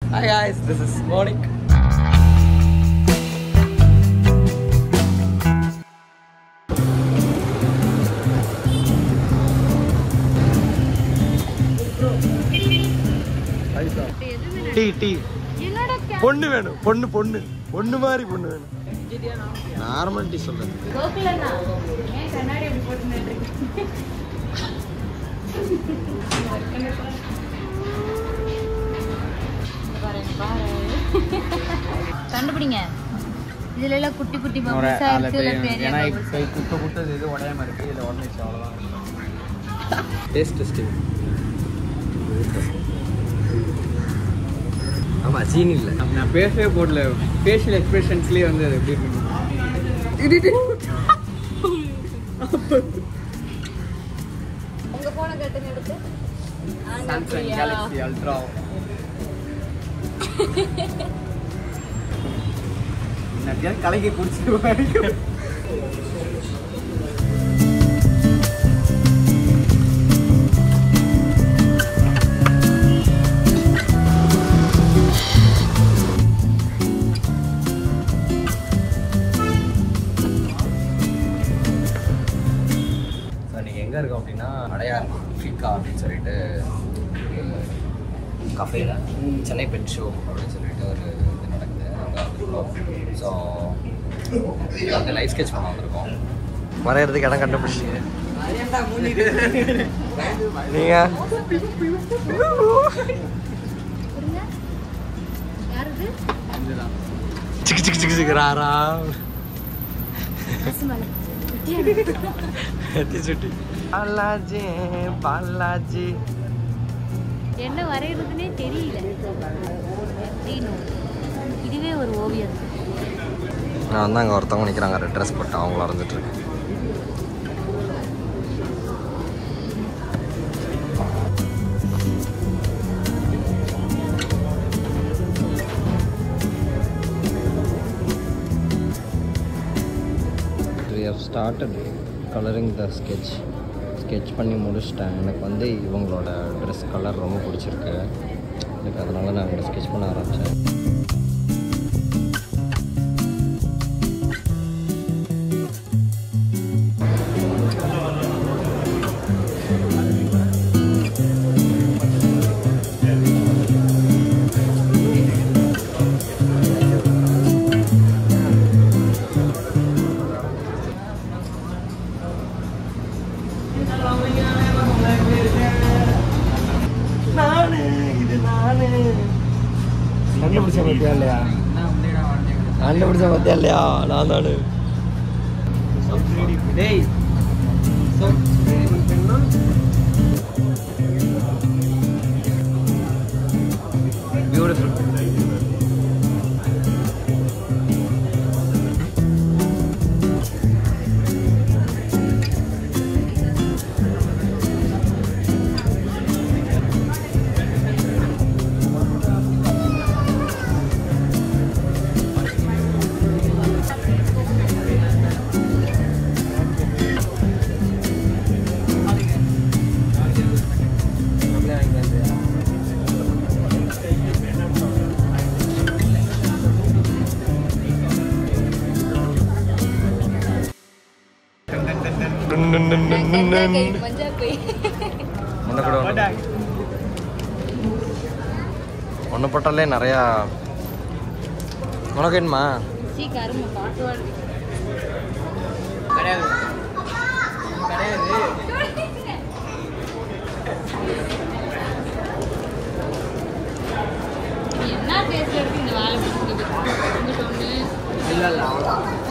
Hi guys, this is Monik. டீ டீ என்னோட பொண்ணு வேணும் பொண்ணு பொண்ணு பொண்ணு மாதிரி பொண்ணு வேணும் நார்மல் டீ சொல்லுங்க கோகுலண்ணா ஏன் கண்ணாடி அப்படி போட்டு கண்டுபிடிங்க இதுல எல்லாம் குட்டி குட்டி பபிள்ஸ் இருக்கு இல்ல பெரிய bubbles. குட்ட குட்டது இது உடையாம இருக்கு இதுல உடஞ்சிச்சு அவ்வளோதான் டேஸ்ட் டெஸ்டிங் ஆமா சீன் இல்லை நான் பேசவே போடல ஃபேஷியல் எக்ஸ்பிரஷன்ஸ்லேயே வந்து அது எப்படி இருக்கு உங்க போன கட்டுங்க எடுத்து சாம்சங் கேலக்ஸி அல்ட்ரா நட்டியால் கலைக்கு குடிச்சிருவாங்க ஸோ நீங்கள் எங்கே இருக்கோம் அப்படின்னா அடையார் ஃபிகா அப்படின்னு சொல்லிட்டு கஃபேல சென்னை பெட் ஷோ அப்படின்னு சொல்லிட்டு ஒரு இது நடக்குது அங்கே வந்திருக்கோம் ஸோ அந்த லைஃப் ஸ்கெட்ச் பண்ண வந்திருக்கோம் வரைகிறதுக்கு இடம் கண்டுபிடிச்சிங்க நீங்கள் கொடுங்க யாருது சிக்கு சிக்கு சிக்கு சிக்கு ராரா பசுமலை எத்தி சுட்டி பாலாஜி பாலாஜி என்ன வரைகிறதுனே தெரியல எப்படின்னு இதுவே ஒரு ஓவியம் நான் வந்து அங்கே ஒருத்தவங்க நிற்கிறாங்க ரெட் ட்ரெஸ் போட்டு அவங்கள வரைஞ்சிட்டு இருக்கேன் we have started coloring the sketch sketch பண்ணி முடிச்சிட்டேன் எனக்கு வந்து இவங்களோட ட்ரெஸ் கலர் ரொம்ப பிடிச்சிருக்கு எனக்கு அதனால நான் இவங்களை ஸ்கெச் பண்ண ஆரம்பித்தேன் நானு இது நானு கண்டுபிடிச்ச பத்தியா இல்லையா கண்டுபிடிச்ச பத்தியா இல்லையா நான் தானு டேய் பியூட்டிஃபுல் மஞ்சா போய் ஒன்று கூட ஒன்று போட்டாலே நிறையா உனக்கு வேணுமா சீ கரும பாட்டுவாடு கிடையாது கிடையாது என்ன பேசுறதுக்கு இந்த வேலை முடிச்சுட்டு இங்கிட்ட ஒண்ணு இல்லை இல்லை அவ்வளோ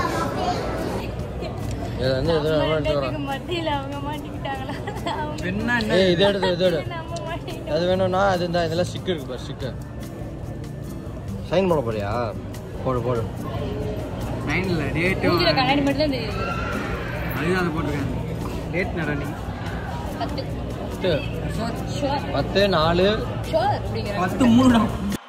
இது வந்து எது வேணாலும் எடுத்து வரேன் ரெண்டுத்துக்கு மத்தியில அவங்க மாட்டிக்கிட்டாங்களா அவங்க என்ன ஏய் இது எடுத்து இது எடு நம்ம மாட்டிக்கிட்டோம் அது வேணும்னா அது இந்த இதெல்லாம் ஸ்டிக் இருக்கு பாரு ஸ்டிக்கு சைன் பண்ண போறியா போடு போடு நைனில் டேட்டு மூஞ்சில கண்ணாடி மட்டும் தான் தெரியுது அதுதான் அதை போட்டிருக்காங்க டேட் நடனி பத்து பத்து ஷோர் பத்து நாலு ஷோர் அப்படிங்கிற பத்து மூணு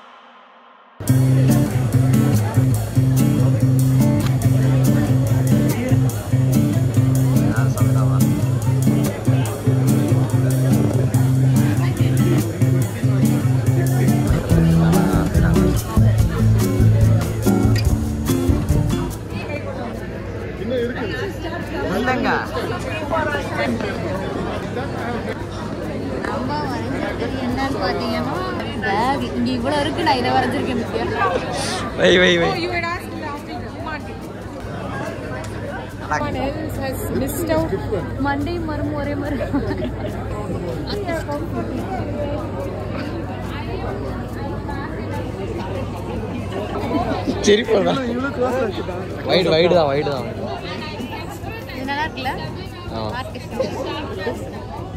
யார் சாப்பிட்டாவா இவ்வளோ இருக்கு நான் இதை வரைஞ்சிருக்கேன் பத்தியா வை வை வை You had asked in the afternoon. Market. Someone else has missed out. மண்டையும் மரம் ஒரே மாதிரி சரி போடா வைடு வைடு தான் வைடு தான் இது நல்லா இருக்குல்ல ஆ மார்க்கெட்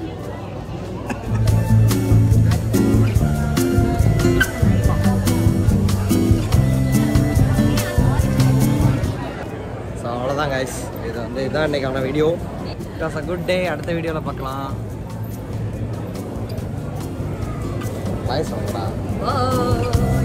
ஸோ அவ்வளோதான் கைஸ் இது வந்து இதான் இன்னைக்கான வீடியோ it was a good day அடுத்த வீடியோவில் பார்க்கலாம் பாய் சொல்லுடா ஓ